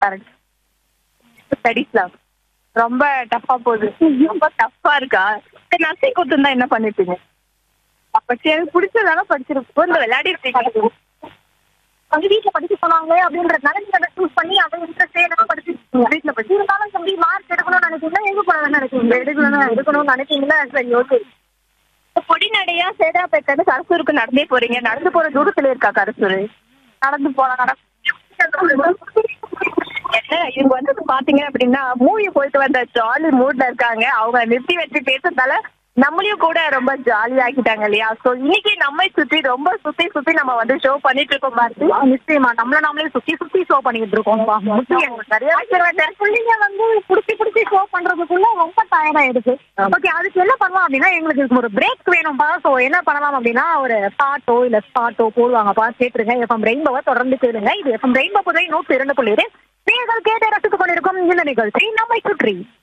correct ஸ்டடிஸ்லாம் ரொம்ப டஃப்பா போகுது ரொம்ப டஃப்பா இருக்கா சரி நர்சிங் கொடுத்துருந்தா என்ன பண்ணிருப்பீங்க அப்ப சரி எனக்கு பிடிச்சதால படிச்சிருப்போம் இந்த விளையாடி இருக்கீங்க வந்து வீட்ல படிக்க சொன்னாங்க அப்படின்றதுனால நீங்க அதை சூஸ் பண்ணி அதை இன்ட்ரெஸ்ட் எல்லாம் படிச்சு வீட்ல படிச்சு இருந்தாலும் தம்பி மார்க் எடுக்கணும்னு நினைச்சீங்கன்னா எங்க போகணும்னு நினைச்சீங்க எடுக்கணும்னு எடுக்கணும்னு நினைச்சீங்களா சரி ஓகே பொடி நடையா சேதாப்பேட்டை கரசூருக்கு நடந்தே போறீங்க நடந்து போற தூரத்துல இருக்கா கரசூர் நடந்து போலாம் நடந்து என்ன இவங்க வந்து பாத்தீங்க அப்படின்னா மூவி போயிட்டு வந்த ஜாலி மூட்ல இருக்காங்க அவங்க நிறுத்தி வச்சு பேசுறதால நம்மளையும் கூட ரொம்ப ஜாலி ஆக்கிட்டாங்க இல்லையா சோ இன்னைக்கு நம்மை சுத்தி ரொம்ப சுத்தி சுத்தி நம்ம வந்து ஷோ பண்ணிட்டு இருக்கோம் பாரதி நிச்சயமா நம்மள நாமளே சுத்தி சுத்தி ஷோ பண்ணிட்டு இருக்கோம் முக்கியம் நிறைய பிள்ளைங்க வந்து புடிச்சு புடிச்சு ஷோ பண்றதுக்குள்ள ரொம்ப டயர்ட் ஆயிடுச்சு ஓகே அதுக்கு என்ன பண்ணலாம் அப்படின்னா எங்களுக்கு ஒரு பிரேக் வேணும்பா சோ என்ன பண்ணலாம் அப்படின்னா ஒரு பாட்டோ இல்ல ஸ்பாட்டோ போடுவாங்கப்பா கேட்டுருங்க எஃப்எம் ரெயின்போவை தொடர்ந்து கேளுங்க இது எஃப்எம் ரெயின்போ புதை நூற்றி இரண்டு புள்ளி நீங்கள் கேட்டு ரசித்துக் கொண்டிருக்கும் இந்த நிகழ்ச்சி நம்மை சுற்றி